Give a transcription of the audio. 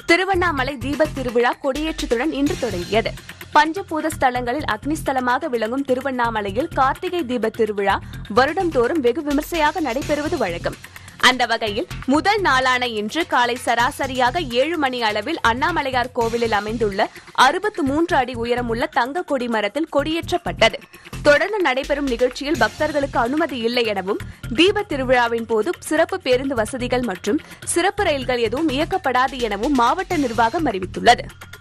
திருவண்ணாமலை தீபத் திருவிழா கொடியேற்றத்துடன் இன்று தொடங்கியது பஞ்சபூத ஸ்தலங்களில் அக்னிஸ்தலமாக விளங்கும் திருவண்ணாமலையில் கார்த்திகை தீபத் திருவிழா வருடந்தோறும் வெகு விமர்சையாக நடைபெறுவது வழக்கம் அந்த வகையில் முதல் நாளான இன்று காலை சராசரியாக ஏழு மணி அளவில் அண்ணாமலையார் கோவிலில் அமைந்துள்ள அறுபத்து மூன்று அடி உயரமுள்ள தங்க கொடி மரத்தில் கொடியேற்றப்பட்டது தொடர்ந்து நடைபெறும் நிகழ்ச்சியில் பக்தர்களுக்கு அனுமதி இல்லை எனவும் தீப திருவிழாவின் போது சிறப்பு பேருந்து வசதிகள் மற்றும் சிறப்பு ரயில்கள் எதுவும் இயக்கப்படாது எனவும் மாவட்ட நிர்வாகம் அறிவித்துள்ளது